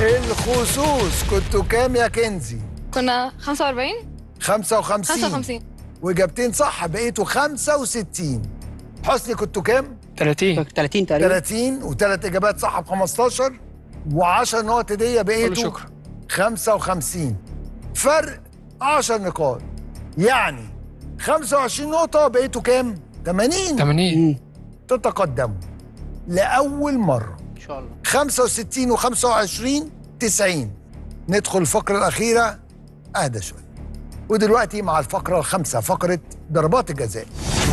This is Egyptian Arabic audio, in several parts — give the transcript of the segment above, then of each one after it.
الخصوص كنتوا كام يا كنزي؟ كنا 45 55 55 واجابتين صح بقيتوا 65 حسني كنتوا كام؟ 30 30 تقريبا 30 وثلاث اجابات صح ب 15 و10 نقط هديه كله بقيتوا شكرا 55 فرق 10 نقاط يعني 25 نقطة بقيتوا كام؟ 80 80 تتقدموا لأول مرة ان شاء الله 65 و25 90 ندخل الفقرة الأخيرة أهدى شوية ودلوقتي مع الفقرة الخامسة فقرة ضربات الجزاء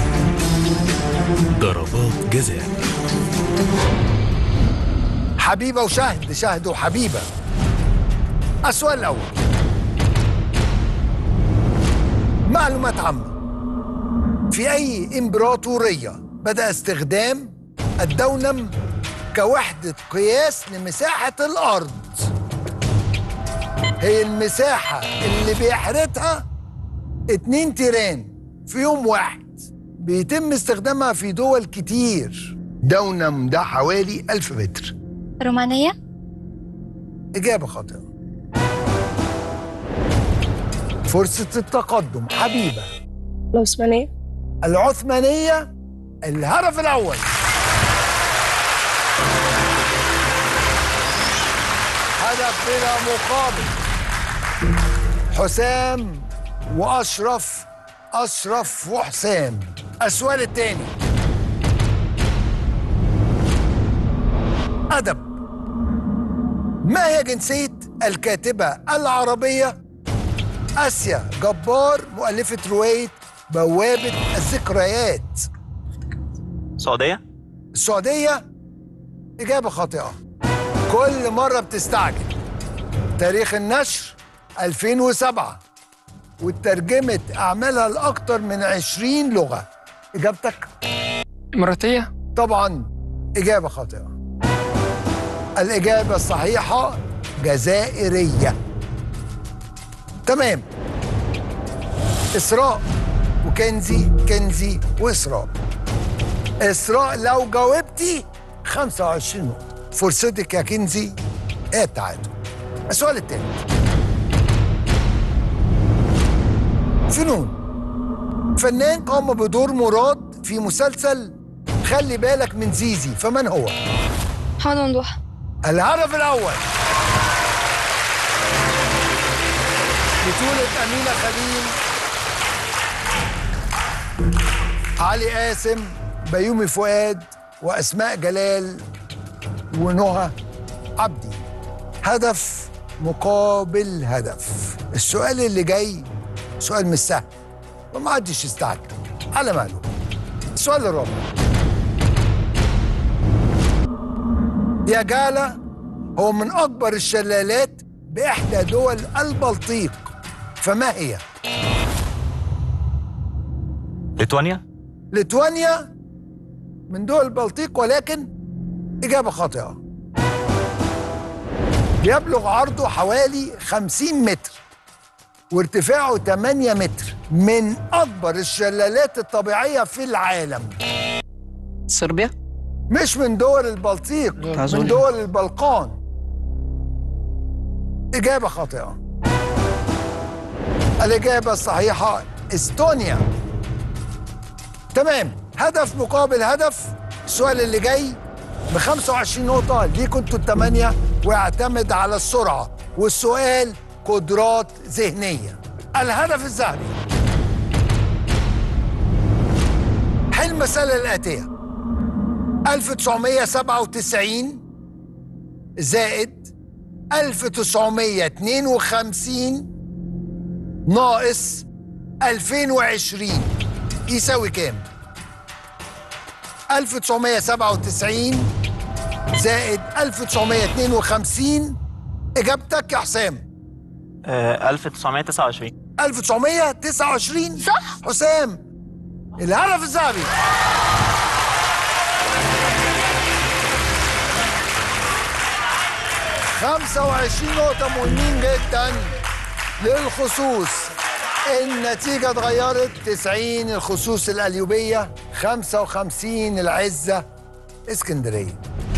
ضربات جزاء حبيبة وشهد شهد وحبيبة السؤال الأول معلومات عامة في أي إمبراطورية بدأ استخدام الدونم كوحدة قياس لمساحة الأرض هي المساحة اللي بيحرتها اتنين تيران في يوم واحد بيتم استخدامها في دول كتير دونم ده حوالي ألف متر رومانية إجابة خاطئة فرصة التقدم حبيبة العثمانية العثمانية الهدف الأول هدف بلا مقابل حسام وأشرف أشرف وحسام السؤال الثاني أدب ما هي جنسية الكاتبة العربية آسيا جبار مؤلفة رواية بوابة الذكريات السعودية السعودية إجابة خاطئة كل مرة بتستعجل تاريخ النشر 2007 وترجمت أعمالها لأكثر من 20 لغة إجابتك إماراتية طبعا إجابة خاطئة الإجابة الصحيحة جزائرية تمام إسراء وكنزي كنزي وإسراء إسراء لو جاوبتي 25 نقطة فرصتك يا كنزي هي التعادل السؤال التاني فنون فنان قام بدور مراد في مسلسل خلي بالك من زيزي فمن هو؟ محمد ممدوح الهدف الأول بطولة أمينة خليل علي قاسم بيومي فؤاد وأسماء جلال ونهى عبدي هدف مقابل هدف السؤال اللي جاي سؤال مش سهل وما حدش يستعجل على ماله السؤال الرابع ياجالا هو من أكبر الشلالات بإحدى دول البلطيق فما هي؟ ليتوانيا ليتوانيا من دول البلطيق ولكن إجابة خاطئة بيبلغ عرضه حوالي 50 متر وارتفاعه 8 متر من أكبر الشلالات الطبيعية في العالم صربيا مش من دول البلطيق من أظن. دول البلقان إجابة خاطئة الإجابة الصحيحة استونيا تمام هدف مقابل هدف السؤال اللي جاي ب 25 نقطة ليكوا انتوا الثمانية ويعتمد على السرعة والسؤال قدرات ذهنية الهدف الذهبي حل المسألة الآتية 1997 زائد 1952 ناقص 2020 يساوي كام؟ 1997 زائد 1952 إجابتك يا حسام آه 1929 1929 صح حسام الهدف الذهبي خمسة وعشرين نقطة مهمين جدا للخصوص النتيجة اتغيرت 90 الخصوص الأليوبية 55 العزة اسكندرية